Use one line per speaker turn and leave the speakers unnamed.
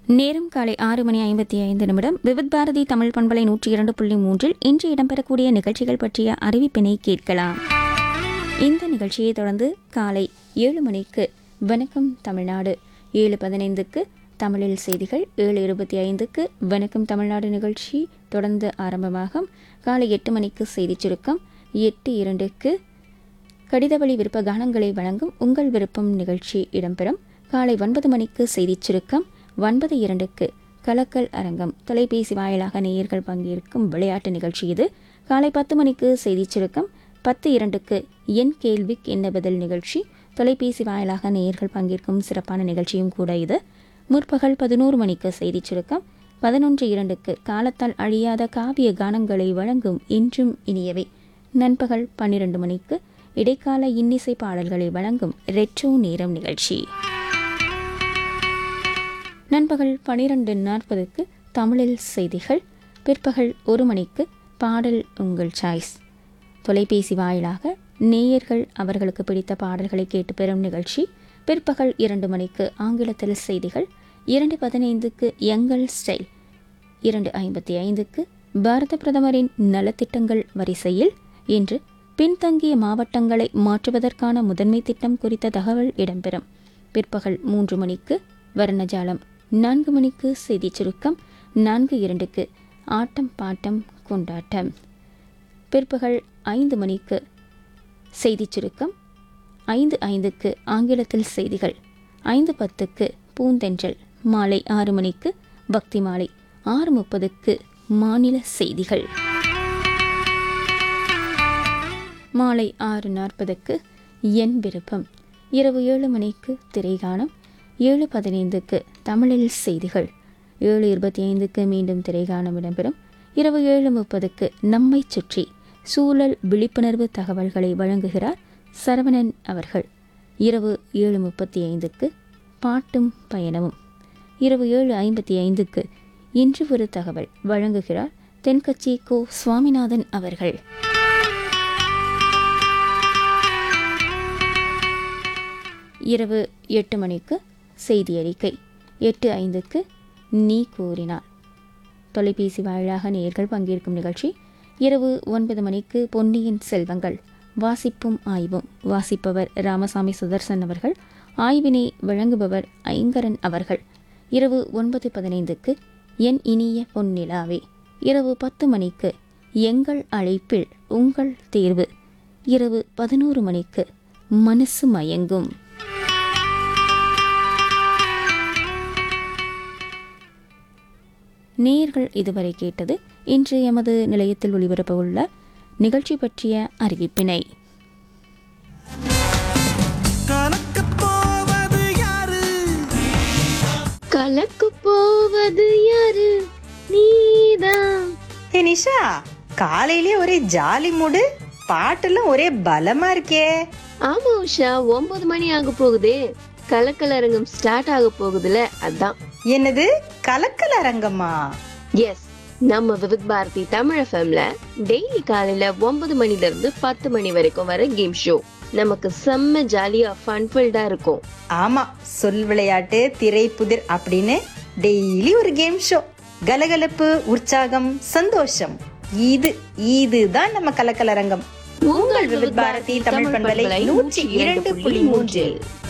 நேரம் காலை ஆறு மணி ஐம்பத்தி ஐந்து நிமிடம் விவித் பாரதி தமிழ் பண்பலை நூற்றி இரண்டு புள்ளி மூன்றில் இன்று இடம்பெறக்கூடிய நிகழ்ச்சிகள் பற்றிய அறிவிப்பினை கேட்கலாம் இந்த நிகழ்ச்சியை தொடர்ந்து காலை ஏழு மணிக்கு வணக்கம் தமிழ்நாடு ஏழு பதினைந்துக்கு தமிழில் செய்திகள் ஏழு இருபத்தி ஐந்துக்கு வணக்கம் தமிழ்நாடு நிகழ்ச்சி தொடர்ந்து ஆரம்பமாகும் காலை எட்டு மணிக்கு செய்திச் சுருக்கம் எட்டு இரண்டுக்கு கடிதவழி விருப்ப கானங்களை வழங்கும் உங்கள் விருப்பம் நிகழ்ச்சி இடம்பெறும் காலை ஒன்பது மணிக்கு செய்திச் சுருக்கம் ஒன்பது இரண்டுக்கு கலக்கல் அரங்கம் தொலைபேசி வாயிலாக நேயர்கள் பங்கேற்கும் விளையாட்டு நிகழ்ச்சி இது காலை பத்து மணிக்கு செய்திச் சுருக்கம் பத்து இரண்டுக்கு என் கேள்விக்கு என்ன பதில் நிகழ்ச்சி தொலைபேசி வாயிலாக நேயர்கள் பங்கேற்கும் சிறப்பான நிகழ்ச்சியும் கூட இது முற்பகல் பதினோரு மணிக்கு செய்திச் சுருக்கம் பதினொன்று இரண்டுக்கு காலத்தால் அழியாத காவிய கானங்களை வழங்கும் இன்றும் இனியவை நண்பகல் பன்னிரண்டு மணிக்கு இடைக்கால இன்னிசை பாடல்களை வழங்கும் ரெட்ரோ நேரம் நிகழ்ச்சி நண்பகல் பனிரெண்டு நாற்பதுக்கு தமிழில் செய்திகள் பிற்பகல் ஒரு மணிக்கு பாடல் உங்கள் சாய்ஸ் தொலைபேசி வாயிலாக நேயர்கள் அவர்களுக்கு பிடித்த பாடல்களை கேட்டு பெறும் நிகழ்ச்சி பிற்பகல் இரண்டு மணிக்கு ஆங்கிலத்தில் செய்திகள் இரண்டு பதினைந்துக்கு எங்கள் ஸ்டைல் இரண்டு ஐம்பத்தி ஐந்துக்கு பாரத பிரதமரின் நலத்திட்டங்கள் வரிசையில் இன்று பின்தங்கிய மாவட்டங்களை மாற்றுவதற்கான முதன்மை திட்டம் குறித்த தகவல் இடம்பெறும் பிற்பகல் மூன்று மணிக்கு வர்ணஜாலம் நான்கு மணிக்கு செய்திச் சுருக்கம் நான்கு இரண்டுக்கு ஆட்டம் பாட்டம் கொண்டாட்டம் பிற்பகல் ஐந்து மணிக்கு செய்திச் சுருக்கம் ஐந்து ஐந்துக்கு ஆங்கிலத்தில் செய்திகள் ஐந்து பத்துக்கு பூந்தென்றல் மாலை ஆறு மணிக்கு பக்தி மாலை ஆறு முப்பதுக்கு மாநில செய்திகள் மாலை ஆறு நாற்பதுக்கு என் விருப்பம் இரவு ஏழு மணிக்கு திரைகாணம் ஏழு பதினைந்துக்கு தமிழில் செய்திகள் ஏழு இருபத்தி ஐந்துக்கு மீண்டும் திரைகாணம் இடம்பெறும் இரவு ஏழு முப்பதுக்கு நம்மை சுற்றி சூழல் விழிப்புணர்வு தகவல்களை வழங்குகிறார் சரவணன் அவர்கள் இரவு ஏழு முப்பத்தி ஐந்துக்கு பாட்டும் பயணமும் இரவு ஏழு ஐம்பத்தி ஐந்துக்கு இன்று ஒரு தகவல் வழங்குகிறார் தென்கட்சி கோ சுவாமிநாதன் அவர்கள் இரவு எட்டு மணிக்கு செய்தி அறிக்கை எட்டு ஐந்துக்கு நீ கூறினார் தொலைபேசி வாயிலாக நேர்கள் பங்கேற்கும் நிகழ்ச்சி இரவு ஒன்பது மணிக்கு பொன்னியின் செல்வங்கள் வாசிப்பும் ஆய்வும் வாசிப்பவர் ராமசாமி சுதர்சன் அவர்கள் ஆய்வினை வழங்குபவர் ஐங்கரன் அவர்கள் இரவு ஒன்பது பதினைந்துக்கு என் இனிய பொன்னிலாவே இரவு பத்து மணிக்கு எங்கள் அழைப்பில் உங்கள் தேர்வு இரவு பதினோரு மணிக்கு மனசு மயங்கும் நேயர்கள் இதுவரை கேட்டது இன்று எமது நிலையத்தில் ஒளிபரப்ப உள்ள நிகழ்ச்சி பற்றிய அறிவிப்பினை
கலக்கப் போவது யாரு
கலக்கு போவது யாரு நீதான்
ஹே நிஷா காலையிலே ஒரே ஜாலி மூடு பாட்டெல்லாம் ஒரே பலமா இருக்கே
ஆமா உஷா ஒன்பது மணி ஆக போகுதே கலக்கல் அரங்கம் ஸ்டார்ட் ஆக போகுதுல அதான்
என்னது கலக்கல அரங்கம்மா
எஸ் நம்ம விவித் பாரதி தமிழ் எஃப்எம்ல டெய்லி காலையில ஒன்பது மணில இருந்து பத்து மணி வரைக்கும் வர கேம் ஷோ நமக்கு செம்ம ஜாலியா ஃபன்ஃபில்டா இருக்கும்
ஆமா சொல் விளையாட்டு திரை புதிர் அப்படின்னு டெய்லி ஒரு கேம் ஷோ கலகலப்பு உற்சாகம் சந்தோஷம் இது இதுதான் நம்ம கலக்கலரங்கம் உங்கள் விவித் பாரதி தமிழ் பண்பலை நூற்றி இரண்டு புள்ளி மூன்றில்